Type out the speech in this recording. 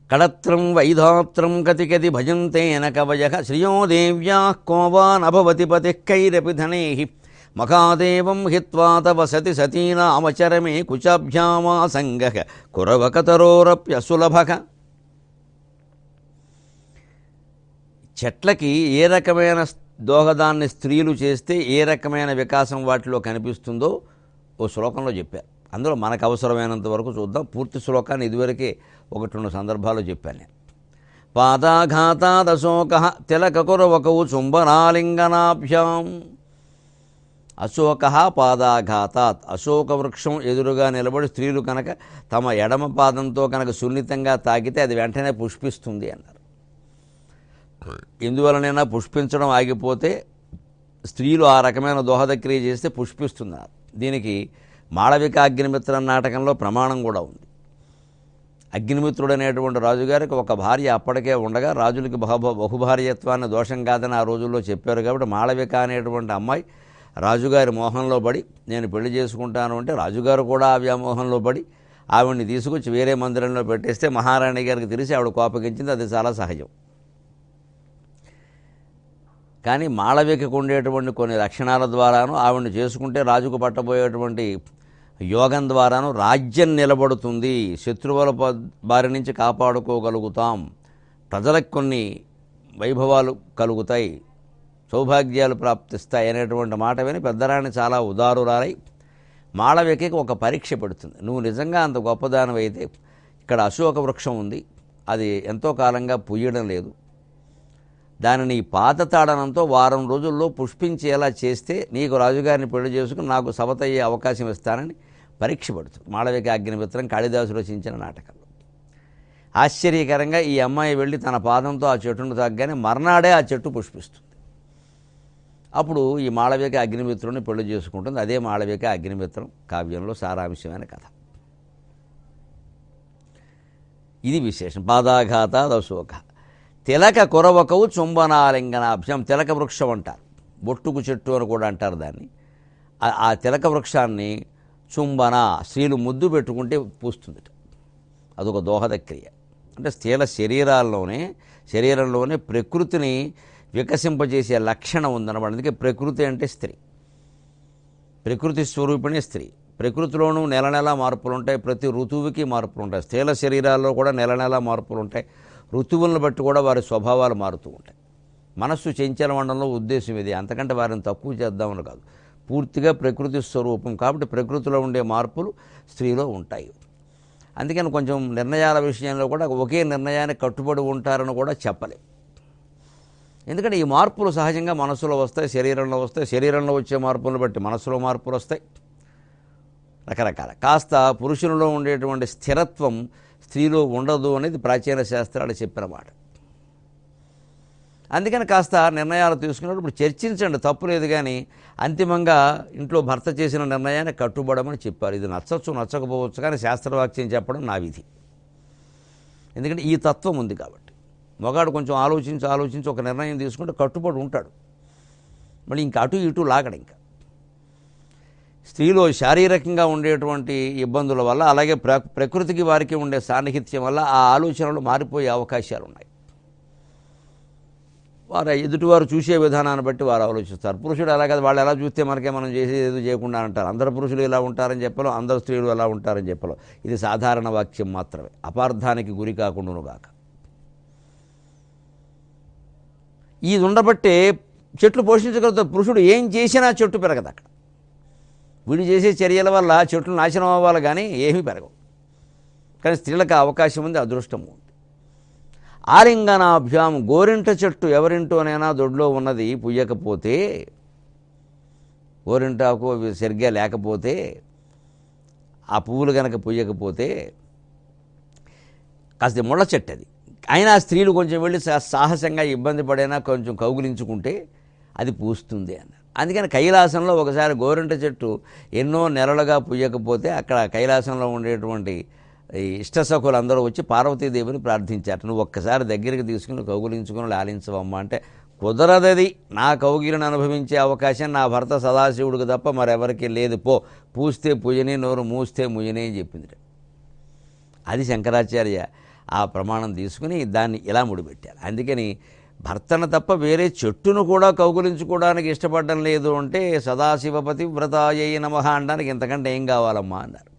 కళత్రం వైధాత్రం కతి కతి భజంతేన కవయ శ్రియో దేవ్యా కోవానభవతి పతికైరపి ధనే మఖాదేవం హిత్వా తవ సతి సతీనామచరమే కుచాభ్యామాసంగ కురవకతరోరప్యసులభక చెట్లకి ఏ రకమైన దోహదాన్ని స్త్రీలు చేస్తే ఏ రకమైన వికాసం వాటిలో కనిపిస్తుందో ఓ శ్లోకంలో చెప్పారు అందులో మనకు అవసరమైనంత వరకు చూద్దాం పూర్తి శ్లోకాన్ని ఇదివరకే ఒకటి రెండు సందర్భాల్లో చెప్పాను నేను పాదాఘాతాదశోక తిలకకురవకవు చుంబనాలింగనాభ్యాం అశోక పాదాఘాతాత్ అశోక వృక్షం ఎదురుగా నిలబడి స్త్రీలు కనుక తమ ఎడమ పాదంతో కనుక సున్నితంగా తాకితే అది వెంటనే పుష్పిస్తుంది అన్నారు ఎందువలనైనా పుష్పించడం ఆగిపోతే స్త్రీలు ఆ రకమైన దోహదక్రియ చేస్తే పుష్పిస్తున్నారు దీనికి మాళవిక అగ్నిమిత్ర నాటకంలో ప్రమాణం కూడా ఉంది అగ్నిమిత్రుడు అనేటువంటి రాజుగారికి ఒక భార్య అప్పటికే ఉండగా రాజులకి బహు బహుభార్యత్వాన్ని దోషం కాదని ఆ రోజుల్లో చెప్పారు కాబట్టి మాళవిక అనేటువంటి అమ్మాయి రాజుగారి మోహంలో పడి నేను పెళ్లి చేసుకుంటాను అంటే రాజుగారు కూడా ఆ వ్యామోహంలో పడి ఆవిడ్ని తీసుకొచ్చి వేరే మందిరంలో పెట్టేస్తే మహారాణి గారికి తెలిసి ఆవిడ కోపగించింది అది చాలా సహజం కానీ మాళవికకు ఉండేటువంటి కొన్ని లక్షణాల ద్వారాను ఆవిడని చేసుకుంటే రాజుకు పట్టబోయేటువంటి యోగం ద్వారాను రాజ్యం నిలబడుతుంది శత్రువుల ప- బారి నుంచి కాపాడుకోగలుగుతాం ప్రజలకు కొన్ని వైభవాలు కలుగుతాయి సౌభాగ్యాలు ప్రాప్తిస్తాయి అనేటువంటి మాట విని పెద్దరాణి చాలా ఉదారురాలై మాళవికకి ఒక పరీక్ష పెడుతుంది నువ్వు నిజంగా అంత గొప్పదానమైతే ఇక్కడ అశోక వృక్షం ఉంది అది ఎంతో కాలంగా పుయ్యడం లేదు దానిని పాత తాడనంతో వారం రోజుల్లో పుష్పించేలా చేస్తే నీకు రాజుగారిని పెళ్లి చేసుకుని నాకు సవతయ్యే అవకాశం ఇస్తానని పరీక్ష పడుతుంది మాళవిక అగ్నిమిత్రం కాళిదాసు రచించిన నాటకంలో ఆశ్చర్యకరంగా ఈ అమ్మాయి వెళ్ళి తన పాదంతో ఆ చెట్టును తాగ్గానే మర్నాడే ఆ చెట్టు పుష్పిస్తుంది అప్పుడు ఈ మాళవిక అగ్నిమిత్రుని పెళ్లి చేసుకుంటుంది అదే మాళవిక అగ్నిమిత్రం కావ్యంలో సారాంశమైన కథ ఇది విశేషం పాదాఘాత దశోక తిలక కొరవకవు చుంబనాలింగనాభ్యం తిలక వృక్షం అంటారు బొట్టుకు చెట్టు అని కూడా అంటారు దాన్ని ఆ- ఆ తిలక వృక్షాన్ని చుంబన స్త్రీలు ముద్దు పెట్టుకుంటే పూస్తుంది అదొక దోహద క్రియ అంటే స్త్రీల శరీరాల్లోనే శరీరంలోనే ప్రకృతిని వికసింపజేసే లక్షణం ఉందన్నమాట అందుకే ప్రకృతి అంటే స్త్రీ ప్రకృతి స్వరూపిణి స్త్రీ ప్రకృతిలోనూ నెల నెల మార్పులు ఉంటాయి ప్రతి ఋతువుకి మార్పులు ఉంటాయి స్త్రీల శరీరాల్లో కూడా నెల నెల మార్పులు ఉంటాయి ఋతువులను బట్టి కూడా వారి స్వభావాలు మారుతూ ఉంటాయి మనస్సు చంచలమండంలో ఉద్దేశం ఇది అంతకంటే వారిని తక్కువ చేద్దామని కాదు పూర్తిగా ప్రకృతి స్వరూపం కాబట్టి ప్రకృతిలో ఉండే మార్పులు స్త్రీలో ఉంటాయి అందుకని కొంచెం నిర్ణయాల విషయంలో కూడా ఒకే నిర్ణయానికి కట్టుబడి ఉంటారని కూడా చెప్పలేం ఎందుకంటే ఈ మార్పులు సహజంగా మనసులో వస్తాయి శరీరంలో వస్తాయి శరీరంలో వచ్చే మార్పులను బట్టి మనసులో మార్పులు వస్తాయి రకరకాల కాస్త పురుషులలో ఉండేటువంటి స్థిరత్వం స్త్రీలో ఉండదు అనేది ప్రాచీన శాస్త్రాలు చెప్పిన మాట అందుకని కాస్త నిర్ణయాలు తీసుకున్నప్పుడు చర్చించండి తప్పు లేదు కానీ అంతిమంగా ఇంట్లో భర్త చేసిన నిర్ణయాన్ని కట్టుబడమని చెప్పారు ఇది నచ్చచ్చు నచ్చకపోవచ్చు కానీ శాస్త్రవాక్యం చెప్పడం నా విధి ఎందుకంటే ఈ తత్వం ఉంది కాబట్టి మగాడు కొంచెం ఆలోచించి ఆలోచించి ఒక నిర్ణయం తీసుకుంటే కట్టుబడి ఉంటాడు మళ్ళీ ఇంకా అటు ఇటు లాగడు ఇంకా స్త్రీలో శారీరకంగా ఉండేటువంటి ఇబ్బందుల వల్ల అలాగే ప్ర ప్రకృతికి వారికి ఉండే సాన్నిహిత్యం వల్ల ఆ ఆలోచనలు మారిపోయే అవకాశాలు ఉన్నాయి వారు ఎదుటివారు చూసే విధానాన్ని బట్టి వారు ఆలోచిస్తారు పురుషుడు ఎలా కదా వాళ్ళు ఎలా చూస్తే మనకే మనం చేసేది ఏదో చేయకుండా అంటారు అందరు పురుషులు ఇలా ఉంటారని చెప్పలో అందరు స్త్రీలు ఎలా ఉంటారని చెప్పలో ఇది సాధారణ వాక్యం మాత్రమే అపార్థానికి గురి కాకుండాను గాక ఇది ఉండబట్టే చెట్లు పోషించగలుగుతారు పురుషుడు ఏం చేసినా చెట్టు పెరగదు అక్కడ వీడు చేసే చర్యల వల్ల చెట్లు నాశనం అవ్వాలి కానీ ఏమీ పెరగవు కానీ స్త్రీలకు ఆ అవకాశం ఉంది అదృష్టం ఉంది ఆలింగనాభ్యాం గోరింట చెట్టు ఎవరింటోనైనా దొడ్లో ఉన్నది పుయ్యకపోతే గోరింటాకు అవి సరిగ్గా లేకపోతే ఆ పువ్వులు కనుక పుయ్యకపోతే కాస్త ముళ్ళ చెట్టు అది అయినా స్త్రీలు కొంచెం వెళ్ళి సా- సాహసంగా ఇబ్బంది పడైనా కొంచెం కౌగులించుకుంటే అది పూస్తుంది అన్నారు అందుకని కైలాసంలో ఒకసారి గోరింట చెట్టు ఎన్నో నెలలుగా పుయ్యకపోతే అక్కడ కైలాసంలో ఉండేటువంటి ఈ ఇష్టసఖులు అందరూ వచ్చి పార్వతీదేవిని ప్రార్థించారు నువ్వు ఒక్కసారి దగ్గరికి తీసుకుని కౌగులించుకుని లాలించవమ్మా అంటే కుదరదది నా కౌగిలిని అనుభవించే అవకాశం నా భర్త సదాశివుడికి తప్ప మరెవరికి లేదు పో పూస్తే పూజని నోరు మూస్తే ముయ్యని అని చెప్పింది అది శంకరాచార్య ఆ ప్రమాణం తీసుకుని దాన్ని ఇలా ముడిపెట్టారు అందుకని భర్తను తప్ప వేరే చెట్టును కూడా కౌగులించుకోవడానికి ఇష్టపడడం లేదు అంటే సదాశివపతి వ్రతాయ నమ అనడానికి ఇంతకంటే ఏం కావాలమ్మా అన్నారు